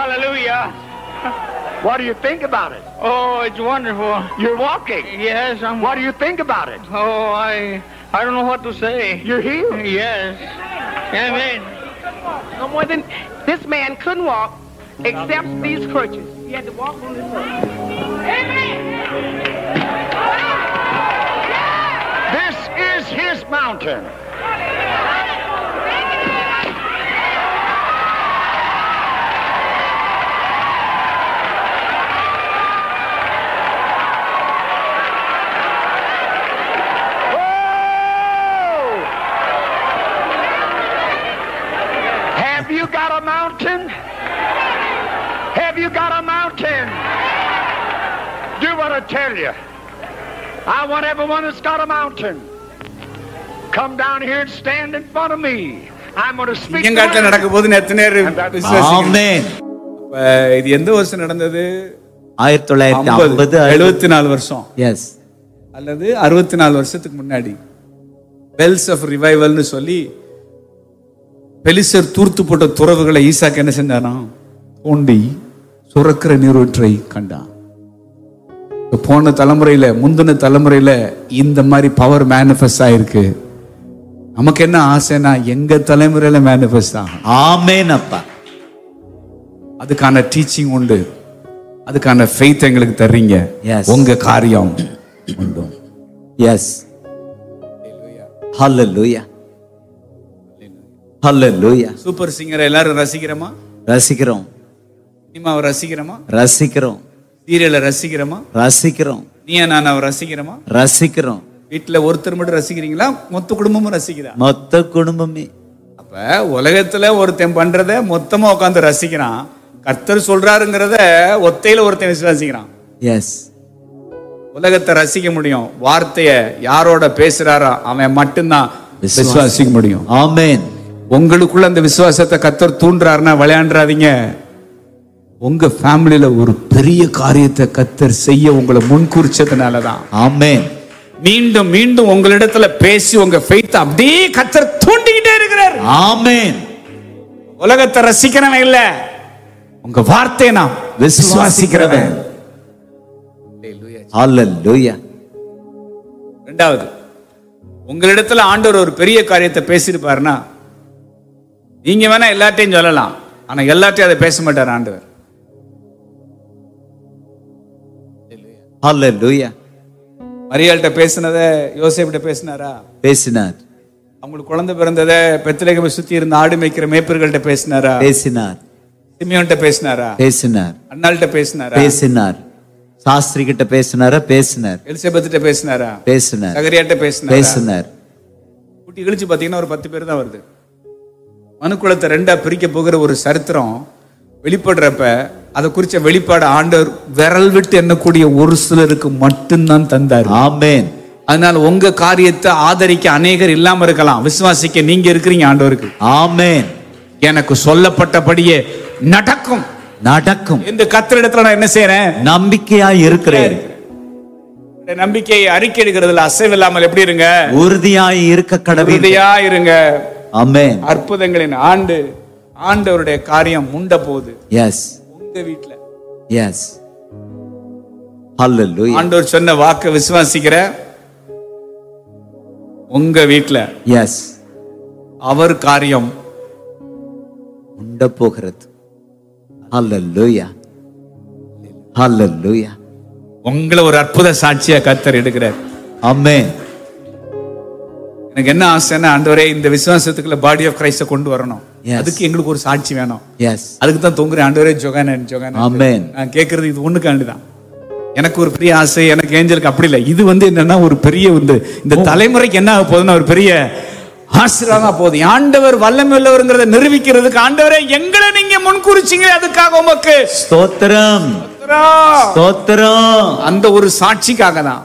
Hallelujah. What do you think about it? Oh, it's wonderful. You're walking. Yes, I'm. What do you think about it? Oh, I. I don't know what to say. You're healed. Yes. Amen. No more than this man couldn't walk except these crutches. He had to walk on his own. This is his mountain. Whoa! Have you got a mountain? Have you got a mountain? Do what I tell you. I want everyone that's got a mountain. Come down here and stand in front of me. I'm going to speak. ஐயங்காட்டில் words. நடக்க போது எத்தனை பேர் விசுவாசிக்கிறீங்க? ஆமென் அப்ப இது எந்த வருஷம் நடந்தது ஆயிரத்தி தொள்ளாயிரத்தி ஐம்பது ஐம்பது எழுபத்தி நாலு வருஷம் எஸ் அல்லது அறுபத்தி நாலு வருஷத்துக்கு முன்னாடி பெல்ஸ் ஆஃப் ரிவைவல்னு சொல்லி பெலிசர் தூர்த்து போட்ட துறவுகளை ஈசாக்கு என்ன செஞ்சாராம் தோண்டி சுரக்கிற நீரூற்றை கண்டான் இப்ப போன தலைமுறையில முந்தின தலைமுறையில இந்த மாதிரி பவர் மேனிஃபெஸ்ட் ஆயிருக்கு நமக்கு என்ன ஆசைன்னா எங்க தலைமுறையில மேனிஃபெஸ்ட் ஆகும் ஆமென் அப்பா அதுக்கான டீச்சிங் உண்டு அதுக்கான ஃபெய்த் எங்களுக்கு தர்றீங்க Yes. உங்க காரியம் உண்டு எஸ் ஹalleluya ஹalleluya சூப்பர் சிங்கரை எல்லாரும் ரசிக்கிறோமா ரசிக்கிறோம் சினிமாவை ரசிக்கிறோமா ரசிக்கிறோம் சீரியலை ரசிக்கிறோமா ரசிக்கிறோம் நீயா நான் அவ ரசிக்கிறோமா ரசிக்கிறோம் வீட்டுல ஒருத்தர் மட்டும் ரசிக்கிறீங்களா மொத்த குடும்பமும் ரசிக்கிறா மொத்த குடும்பமே அப்ப உலகத்துல ஒருத்தன் பண்றத மொத்தமா உட்காந்து ரசிக்கிறான் கர்த்தர் சொல்றாருங்கிறத ஒத்தையில ஒருத்தன் விசுவாசிக்கிறான் எஸ் உலகத்தை ரசிக்க முடியும் வார்த்தைய யாரோட பேசுறாரோ அவன் மட்டும்தான் விசுவாசி- விசுவாசிக்க முடியும் ஆமென் உங்களுக்குள்ள அந்த விசுவாசத்தை கத்தர் தூண்டுறாருன்னா விளையாண்டுறாதீங்க உங்க ஃபேமிலியில ஒரு பெரிய காரியத்தை கத்தர் செய்ய உங்களை முன்குறிச்சதுனாலதான் ஆமென் மீண்டும் மீண்டும் உங்களிடத்துல பேசி உங்க ஃபெய்த் அப்படியே கத்தர் தூண்டிக்கிட்டே இருக்கிறார் ஆமென் உலகத்தை ரசிக்கிறவன் இல்ல உங்க வார்த்தையை நான் விசுவாசிக்கிறவன் ஹalleluya ரெண்டாவது உங்களிடத்துல ஆண்டவர் ஒரு பெரிய காரியத்தை பேசியிருப்பாருன்னா நீங்க வேணா எல்லாத்தையும் சொல்லலாம் ஆனா எல்லாத்தையும் அதை பேச மாட்டார் ஆண்டவர் ஹalleluya மரியாள்கிட்ட பேசினதை யோசேப்பிட்ட பேசினாரா பேசினார் அவங்களுக்கு குழந்தை பிறந்ததை பெத்தலேகமை சுத்தி இருந்த ஆடு மேய்க்கிற மேய்ப்பர்கள்ட்ட பேசினாரா பேசினார் சிமியோன்ட்ட பேசினாரா பேசினார் அண்ணாள்கிட்ட பேசினாரா பேசினார் சாஸ்திரி கிட்ட பேசினாரா பேசினார் எலிசபெத்திட்ட பேசினாரா பேசினார் சகரியாட்ட பேசினாரா பேசினார் கூட்டி கழிச்சு பாத்தீங்கன்னா ஒரு பத்து பேர் தான் வருது மனுக்குலத்தை ரெண்டா பிரிக்க போகிற ஒரு சரித்திரம் வெளிப்படுறப்ப அதை குறிச்ச வெளிப்பாடு ஆண்டவர் விரல் விட்டு எண்ணக்கூடிய ஒரு சிலருக்கு மட்டும்தான் தந்தார் ஆமென் அதனால உங்க காரியத்தை ஆதரிக்க அநேகர் இல்லாம இருக்கலாம் விசுவாசிக்க நீங்க இருக்கிறீங்க ஆண்டவருக்கு ஆமென் எனக்கு சொல்லப்பட்டபடியே நடக்கும் நடக்கும் இந்த கத்திரிடத்துல நான் என்ன செய்யறேன் நம்பிக்கையாய் இருக்கிறேன் இந்த நம்பிக்கையை அறிக்கை எடுக்கிறதுல அசைவில்லாமல் எப்படி இருங்க உறுதியாய் இருக்க கடவுள் உறுதியா இருங்க ஆமென் அற்புதங்களின் ஆண்டு ஆண்டவருடைய காரியம் முண்ட போகுது எஸ் உங்க வீட்டுல எஸ் ஹalleluya ஆண்டவர் சொன்ன வாக்க விசுவாசிக்கிற உங்க வீட்டுல எஸ் அவர் காரியம் உண்ட போகிறது ஹalleluya ஹalleluya உங்களை ஒரு அற்புத சாட்சியா கத்தர் எடுக்கிறார் ஆமென் எனக்கு என்ன ஆசைன்னா ஆண்டவரே இந்த விசுவாசத்துக்குள்ள பாடி ஆஃப் கிரைஸ்ட கொண்டு வரணும் Yes. அதுக்கு எங்களுக்கு ஒரு சாட்சி வேணும் எஸ் அதுக்கு தான் தொங்குறேன் ஆண்டவரே ஜொகானன் ஜொகானன் Amen. நான் கேட்கறது இது ஒண்ணுக்காண்டி தான் எனக்கு ஒரு பெரிய ஆசை எனக்கு ஏஞ்சலுக்கு அப்படி இல்லை இது வந்து என்னன்னா ஒரு பெரிய இந்த இந்த தலைமுறைக்கு என்ன ஆக போகுதுன்னா ஒரு பெரிய ஆசீர்வாதமா போகுது ஆண்டவர் வல்லமை உள்ளவருங்கிறத நிரூபிக்கிறதுக்கு ஆண்டவரே எங்களை நீங்க முன்குறிச்சிங்க அதுக்காக உமக்கு ஸ்தோத்திரம் ஸ்தோத்திரம். ஸ்தோத்திரம் அந்த ஒரு சாட்சிக்காக தான்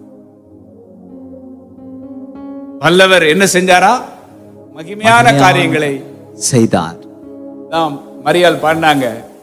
வல்லவர் என்ன செஞ்சாரா மகிமையான காரியங்களை செய்தார் நாம் மரியாள் பாடினாங்க